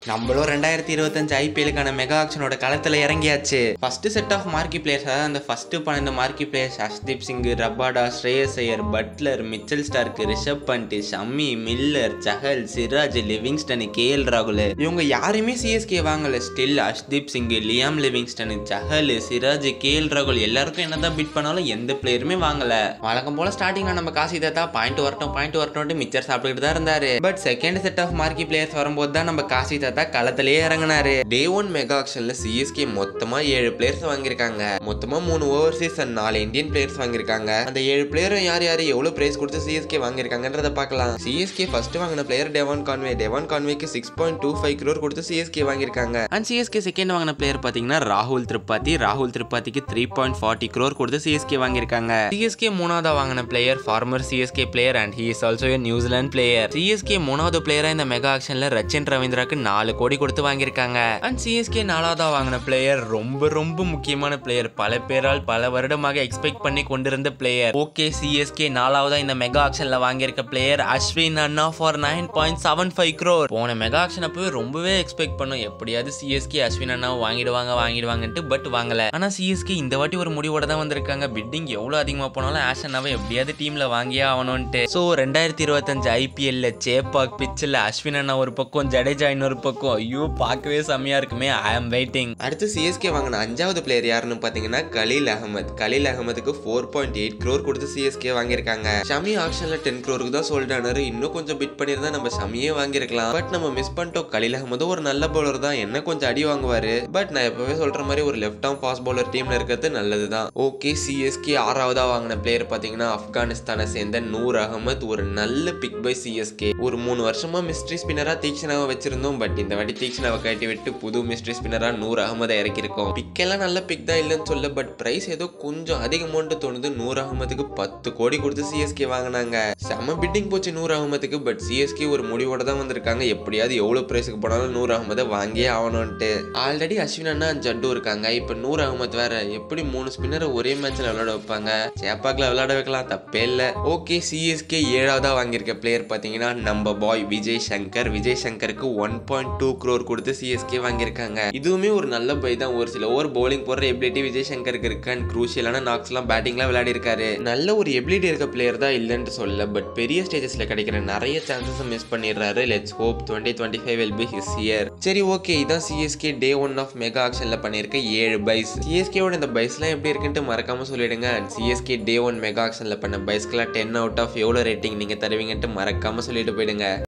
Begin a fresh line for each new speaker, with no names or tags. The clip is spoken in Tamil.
நம்மளும் ரெண்டாயிரத்தி இருபத்தஞ்சு ஐபிஎலுக்கான மெகா ஆக்ஷனோட களத்துல இறங்கியாச்சு first set of marquee players அதாவது அந்த ஃபர்ஸ்ட் பன்னெண்டு marquee players Harshdeep Singh Rabada Shreyas Iyer Buttler Mitchell Starc Rishabh Pant Shami Miller Chahal Siraj Livingstone KL ராகுல் இவங்க யாருமே சிஎஸ்கே வாங்கல still Harshdeep Singh Liam Livingstone Chahal Siraj KL ராகுல் எல்லாருக்கும் என்னதான் பிட் பண்ணாலும் எந்த பிளேயருமே வாங்கல வழக்கம் போல ஸ்டார்டிங்ல நம்ம காசி தாத்தா பாயிண்ட் வரட்டும் பாயிண்ட் வரட்டும் மிச்சர் சாப்பிட்டுட்டு தான் இருந்தாரு but second set of marquee players வரும்போது தான் நம்ம காசி தாத்தா களத்திலேயே இறங்கினாரு டே ஒன் மெகா ஆக்ஷன்ல சிஎஸ்கே மொத்தமா ஏழு பிளேயர்ஸ் வாங்கியிருக்காங்க மொத்தமா மூணு ஓவர்சீஸ் அண்ட் நாலு இந்தியன் பிளேயர்ஸ் வாங்கியிருக்காங்க அந்த ஏழு பிளேயரும் யார் யார் எவ்வளவு பிரைஸ் கொடுத்து சிஎஸ்கே வாங்கியிருக்காங்கன்றத பார்க்கலாம் சிஎஸ்கே ஃபர்ஸ்ட் வாங்கின player Devon Conway Devon கான்வேக்கு six point two five crore கொடுத்து சிஎஸ்கே வாங்கியிருக்காங்க அண்ட் சிஎஸ்கே செகண்ட் வாங்கின பிளேயர் பாத்தீங்கன்னா ராகுல் திரிபாதி ராகுல் திரிபாதிக்கு த்ரீ பாயிண்ட் ஃபார்ட்டி க்ரோர் கொடுத்து சிஎஸ்கே வாங்கியிருக்காங்க சிஎஸ்கே மூணாவதா வாங்கின player farmer CSK player and he is also A New Zealand player CSK மூணாவது பிளேயரா இந்த மெகா ஆக்ஷன்ல ரச்சின் ரவீந்திராக்கு நாலு கோடி கொடுத்து வாங்கியிருக்காங்க அண்ட் சிஎஸ்கே நாலாவதா வாங்கின பிளேயர் ரொம்ப ரொம்ப முக்கியமான பிளேயர் பல பேரால் பல வருடமாக எக்ஸ்பெக்ட் பண்ணி கொண்டிருந்த பிளேயர் ஓகே சிஎஸ்கே நாலாவதா இந்த மெகா ஆக்ஷன்ல வாங்கியிருக்க பிளேயர் அஸ்வின் அண்ணா for nine point seven five crore போன மெகா ஆக்ஷன் அப்பவே ரொம்பவே எக்ஸ்பெக்ட் பண்ணோம் எப்படியாவது சிஎஸ்கே அஸ்வின் அண்ணாவை வாங்கிடுவாங்க வாங்கிடுவாங்கன்ட்டு பட் வாங்கல ஆனா சிஎஸ்கே இந்த வாட்டி ஒரு முடிவோட தான் வந்திருக்காங்க பிட்டிங் எவ்வளவு அதிகமா போனாலும் ஆஷ் அண்ணாவை எப்படியாவது டீம்ல வாங்கியே ஆகணும்ட்டு ஸோ ரெண்டாயிரத்தி இருபத்தஞ்சு ஐபிஎல்ல சேப்பாக் பிச்சில் அஸ்வின் அண்ணா ஒரு பக்கம் ஜடேஜா இன்னொரு பக்கம் ஐயோ பார்க்கவே செம்மையா இருக்குமே ஐ ஆம் வெயிட்டிங் அடுத்து சிஎஸ்கே வாங்கின அஞ்சாவது பிளேயர் யாருன்னு பாத்தீங்கன்னா கலீல் அகமது கலீல் அகமதுக்கு ஃபோர் பாயிண்ட் எயிட் க்ரோர் கொடுத்து சிஎஸ்கே வாங்கியிருக்காங்க ஷமி ஆக்ஷன்ல டென் க்ரோருக்கு தான் சோல்ட் ஆனாரு இன்னும் கொஞ்சம் பிட் பண்ணியிருந்தா நம்ம ஷமியே வாங்கியிருக்கலாம் பட் நம்ம மிஸ் பண்ணிட்டோம் கலீல் அகமது ஒரு நல்ல பவுலர் தான் என்ன கொஞ்சம் அடி வாங்குவாரு பட் நான் எப்பவே சொல்ற மாதிரி ஒரு லெஃப்ட் ஆம் ஃபாஸ்ட் பவுலர் டீம்ல இருக்கிறது நல்லதுதான் ஓகே சிஎஸ்கே ஆறாவதா வாங்கின பிளேயர் பாத்தீங்கன்னா ஆப்கானிஸ்தானை சேர்ந்த நூர் அகமது ஒரு நல்ல பிக் பை சிஎஸ்கே ஒரு மூணு வருஷமா மிஸ்ட்ரி ஸ்பின்னரா தீக்ஷனாவை வச்சிருந்தோம் பட் இந்த வாட்டி தீக்ஷனாவை கட்டி விட்டு புது மிஸ்ட்ரி ஸ்பின்னரா நூறு அகமதை இறக்கிருக்கோம் பிக் எல்லாம் நல்ல பிக் தான் இல்லைன்னு சொல்ல பட் பிரைஸ் ஏதோ கொஞ்சம் அதிகமான்ட்டு தோணுது நூறு அகமதுக்கு பத்து கோடி கொடுத்து சிஎஸ்கே வாங்கினாங்க செம பிட்டிங் போச்சு நூறு அகமதுக்கு பட் சிஎஸ்கே ஒரு முடிவோட தான் வந்திருக்காங்க எப்படியாவது எவ்வளவு பிரைஸுக்கு போனாலும் நூறு அகமதை வாங்கியே ஆகணும்ட்டு ஆல்ரெடி அஸ்வின் அண்ணா ஜட்டு இருக்காங்க இப்போ நூறு அகமத் வேற எப்படி மூணு ஸ்பின்னரை ஒரே மேட்ச்ல விளையாட வைப்பாங்க சேப்பாக்கில் விளையாட வைக்கலாம் தப்பே இல்லை ஓகே சிஎஸ்கே ஏழாவதா வாங்கியிருக்க பிளேயர் பார்த்தீங்கன்னா நம்ம பாய் விஜய் சங்கர் விஜய் சங்கருக்கு ஒன் பாயிண்ட் டூ க்ரோர் கொடுத்து சிஎஸ்கே வாங்கியிருக்காங்க இதுவுமே ஒரு நல்ல பை தான் ஒரு சில ஓவர் bowling போடுற எபிலிட்டி விஜய் சங்கருக்கு இருக்கு அண்ட் க்ரூஷியலான நாக்ஸ்லாம் பேட்டிங்லாம் விளையாடி இருக்காரு நல்ல ஒரு எபிலிட்டி இருக்க பிளேயர் தான் இல்லைன்னு சொல்ல பட் பெரிய ஸ்டேஜஸ்ல கிடைக்கிற நிறைய சான்சஸ் மிஸ் பண்ணிடுறாரு let's hope twenty twenty five will be his year சரி ஓகே இதான் CSK day one of mega ஆக்ஷன்ல பண்ணியிருக்க ஏழு பைஸ் சிஎஸ்கேவோட இந்த பைஸ்லாம் எப்படி இருக்குன்ட்டு மறக்காம சொல்லிடுங்க and CSK day one mega ஆக்ஷன்ல பண்ண பைஸ்க்கெல்லாம் டென் அவுட் ஆஃப் எவ்வளோ ரேட்டிங் நீங்க தருவீங்கன்ட்டு மறக்காம சொல்லிட்டு போயிடுங்க